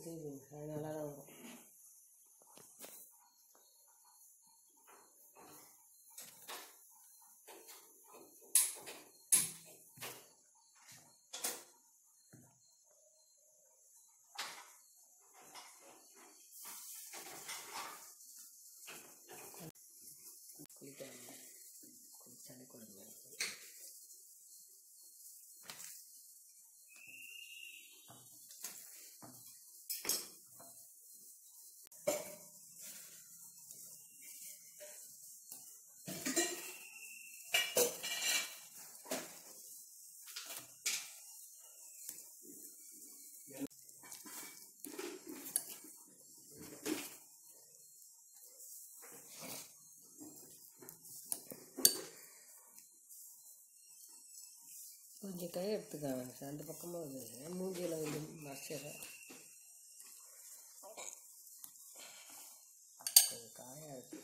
தெரியுது அது நல்லா தான் வரும் குளிக்க குளிச்சாலே கொடுங்க கொஞ்சம் கை எடுத்துக்காங்க அந்த பக்கமாக வந்து மூஞ்சியில் வந்து மறைச்சிட கொஞ்சம் காயாக இருக்கு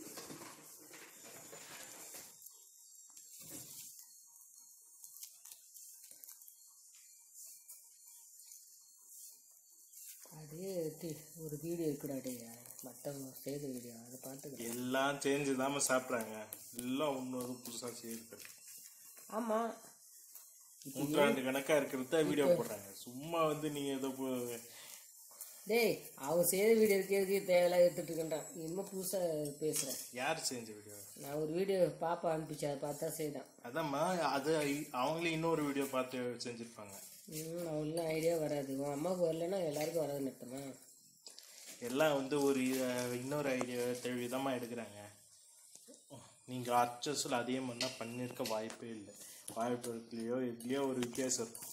அதே தி- ஒரு வீடியோ இருக்குடாடே மற்றவங்க செய்த வீடியோ அதை பார்த்துக்கிறேன் எல்லாம் சேஞ்சு தாம சாப்பிட்றாங்க எல்லாம் இன்னொரு புதுசாக செய்யுது ஆமாம் நூற்றாண்டு கணக்கா இருக்கிறத வீடியோ போடுறாங்க சும்மா வந்து நீங்க ஏதோ போ- டேய் அவன் செய்த வீடியோ இருக்கிறதுக்கு தேவையில்லாம் எடுத்துட்டு இருக்கேன்டான் இன்னும் புதுசாக பேசுகிறேன் யார் செஞ்ச வீடியோ நான் ஒரு வீடியோ பாப்பா அனுப்பிச்சு அதை பார்த்தா செய்தான் அதாம்மா அது அவங்களே இன்னொரு வீடியோ பார்த்து செஞ்சிருப்பாங்க ம் அவங்களும் ஐடியா வராது உன் அம்மாவுக்கு வரலன்னா எல்லாருக்கும் வராதுன்னு அர்த்தமா எல்லாம் வந்து ஒரு அஹ், இன்னொரு ஐடியா விதமா எடுக்கிறாங்க நீங்க அச்சஸில் அதே மாதிரினா பண்ணியிருக்க வாய்ப்பே இல்லை வாய்ப்பு இருக்குலையோ இதுலையோ ஒரு வித்தியாசம் இருக்கும்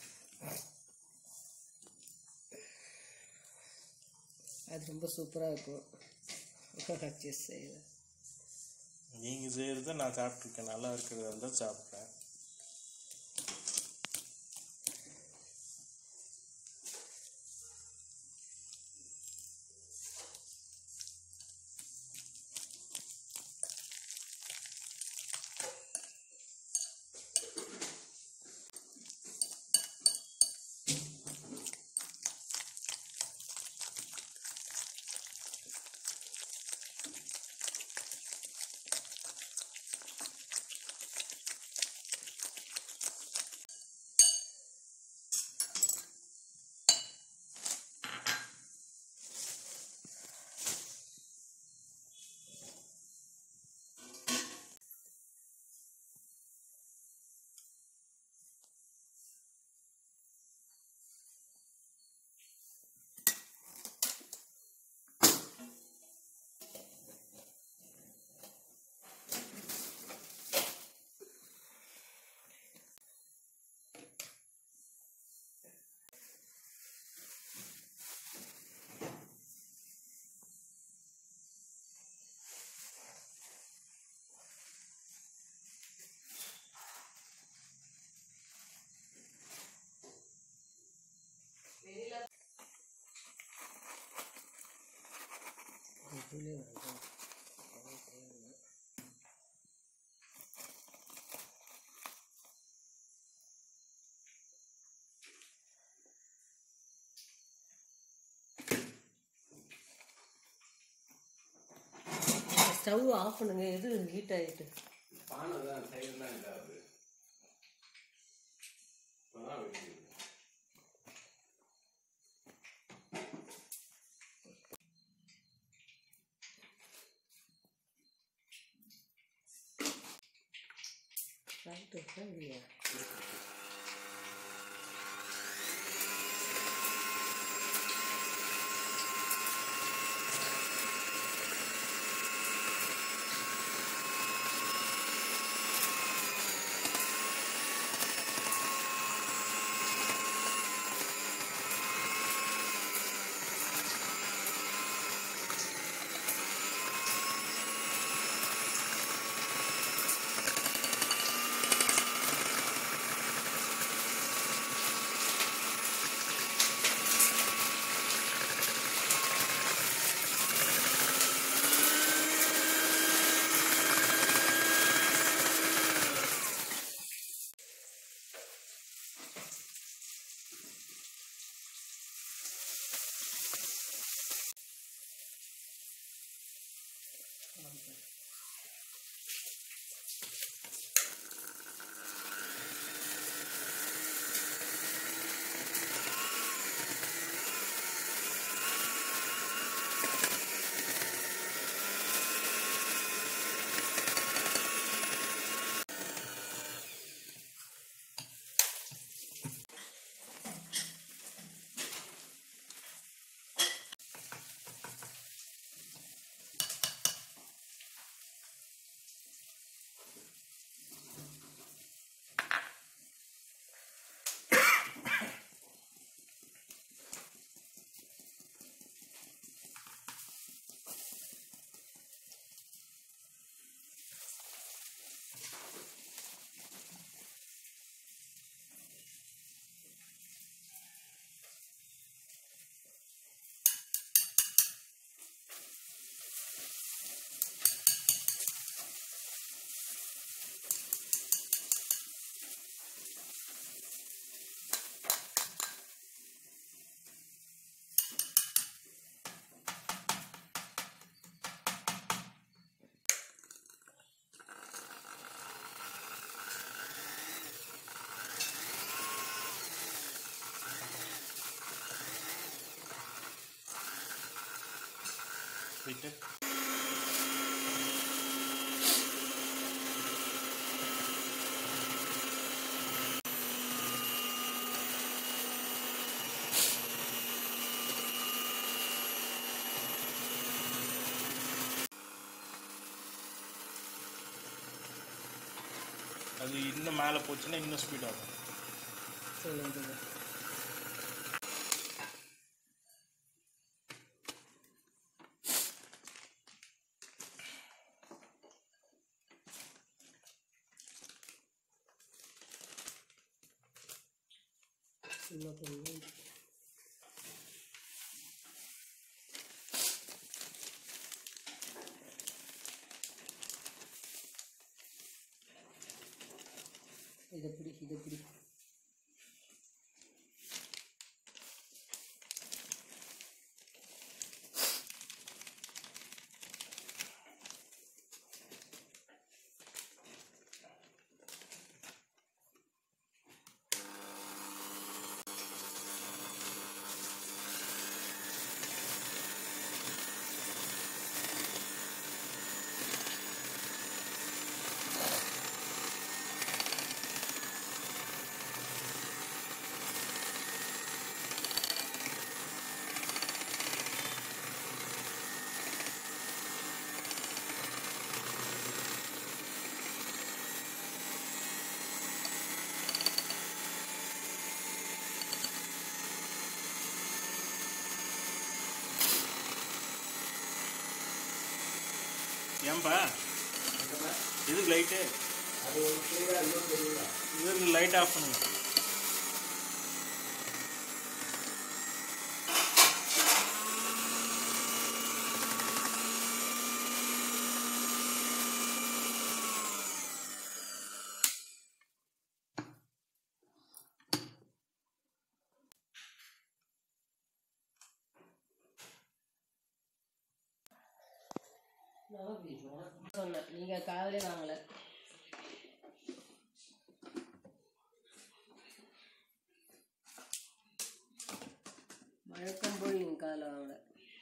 அது ரொம்ப சூப்பராக இருக்கும் செஸ் செய்வேன் நீங்க செய்யறத நான் சாப்பிட்ருக்கேன் நல்லா இருக்கிறதா இருந்தால் சாப்பிட்றேன் இதுலேயே வந்து ஸ்டவ் ஆஃப் பண்ணுங்க எது ஹீட் ஆகிட்டு பானை தான் சைடு தான் இதாகுது இப்போதான் வெடிக்குது ரைட் இருக்கா இல்லையா போயிட்டு அது இன்னும் மேலே போச்சுன்னா இன்னும் ஸ்பீட் ஆகும் சொல்லுங்க இன்னும் கொஞ்சம் இதை பிடி இதை பிடி ஏன்பா எதுக்கு லைட்டு அது ஒரு தெரியுதா இன்னொரு தெரியுதா இதுக்கு லைட் ஆஃப் பண்ணுங்க சொன்னேன் நீங்கள் காதலே வாங்கலை வழக்கம் போல் நீங்கள் காதில் வாங்கலை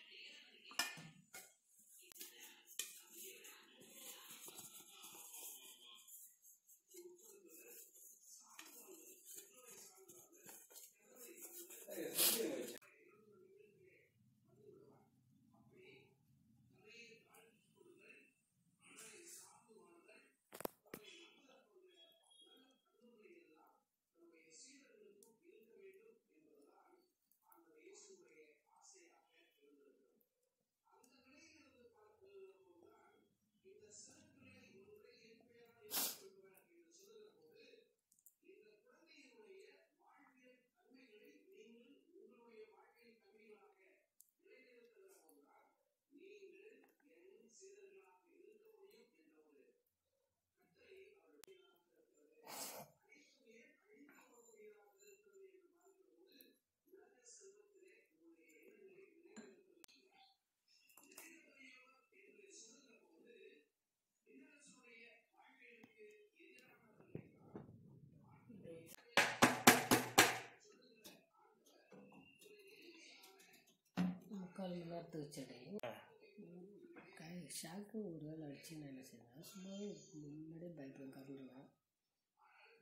முக்கால் மணி நேரத்துக்கு வச்சடையும் கை ஷாக்கு ஒரு வேளை அடிச்சு நான் என்ன செய்யணும் சும்மாவே முன்னாடியே பயப்படுவேன் கரண்ட்லாம்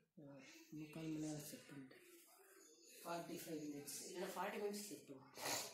முக்கால் மணி நேரம் செட் பண்ணிட்டேன் ஃபார்ட்டி ஃபைவ் மினிட்ஸ் இல்லை ஃபார்ட்டி மினிட்ஸ் செட் பண்ணேன்